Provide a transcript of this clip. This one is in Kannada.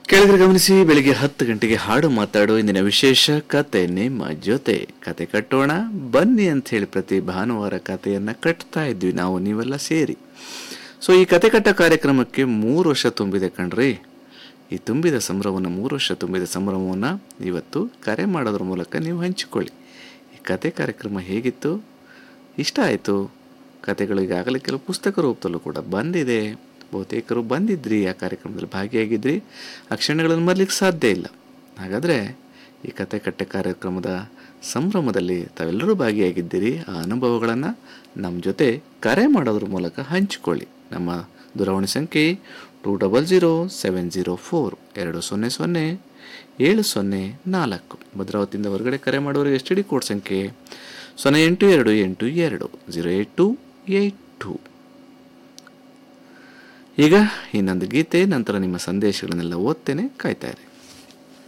ಕೆಳಗಡೆ ಗಮನಿಸಿ ಬೆಳಿಗ್ಗೆ ಹತ್ತು ಗಂಟೆಗೆ ಹಾಡು ಮಾತಾಡೋ ಇಂದಿನ ವಿಶೇಷ ಕತೆ ನಿಮ್ಮ ಜೊತೆ ಕತೆ ಕಟ್ಟೋಣ ಬನ್ನಿ ಅಂತ ಹೇಳಿ ಪ್ರತಿ ಭಾನುವಾರ ಕತೆಯನ್ನ ಕಟ್ತಾ ಇದ್ವಿ ನಾವು ನೀವೆಲ್ಲ ಸೇರಿ ಸೊ ಈ ಕತೆ ಕಟ್ಟ ಕಾರ್ಯಕ್ರಮಕ್ಕೆ ಮೂರು ವರ್ಷ ತುಂಬಿದೆ ಕಣ್ರಿ ಈ ತುಂಬಿದ ಸಂಭ್ರಮವನ್ನು ಮೂರು ವರ್ಷ ತುಂಬಿದ ಸಂಭ್ರಮವನ್ನು ಇವತ್ತು ಕರೆ ಮಾಡೋದ್ರ ಮೂಲಕ ನೀವು ಹಂಚಿಕೊಳ್ಳಿ ಈ ಕತೆ ಕಾರ್ಯಕ್ರಮ ಹೇಗಿತ್ತು ಇಷ್ಟ ಆಯಿತು ಕತೆಗಳು ಈಗಾಗಲೇ ಕೆಲವು ಪುಸ್ತಕ ರೂಪದಲ್ಲೂ ಕೂಡ ಬಂದಿದೆ ಬಹುತೇಕರು ಬಂದಿದ್ರಿ ಆ ಕಾರ್ಯಕ್ರಮದಲ್ಲಿ ಭಾಗಿಯಾಗಿದ್ರಿ ಆ ಕ್ಷಣಗಳನ್ನು ಮರಲಿಕ್ಕೆ ಸಾಧ್ಯ ಇಲ್ಲ ಹಾಗಾದರೆ ಈ ಕತೆ ಕಟ್ಟೆ ಕಾರ್ಯಕ್ರಮದ ಸಂಭ್ರಮದಲ್ಲಿ ತಾವೆಲ್ಲರೂ ಭಾಗಿಯಾಗಿದ್ದೀರಿ ಆ ಅನುಭವಗಳನ್ನು ನಮ್ಮ ಜೊತೆ ಕರೆ ಮಾಡೋದ್ರ ಮೂಲಕ ಹಂಚಿಕೊಳ್ಳಿ ನಮ್ಮ ದೂರವಾಣಿ ಸಂಖ್ಯೆ two double zero seven zero four ಎರಡು ಸೊನ್ನೆ ಸೊನ್ನೆ ಏಳು ಸೊನ್ನೆ ನಾಲ್ಕು ಭದ್ರಾವತಿಯಿಂದ ಹೊರಗಡೆ ಕರೆ ಮಾಡೋರಿಗೆ ಎಸ್ ಟಿ ಡಿ ಕೋಡ್ ಸಂಖ್ಯೆ ಸೊನ್ನೆ ಎಂಟು ಎರಡು ಎಂಟು ಎರಡು zero eight two eight two ಈಗ ಇನ್ನೊಂದು ಗೀತೆ ನಂತರ ನಿಮ್ಮ ಸಂದೇಶಗಳನ್ನೆಲ್ಲ ಓದ್ತೇನೆ ಕಾಯ್ತಾ ಇರಿ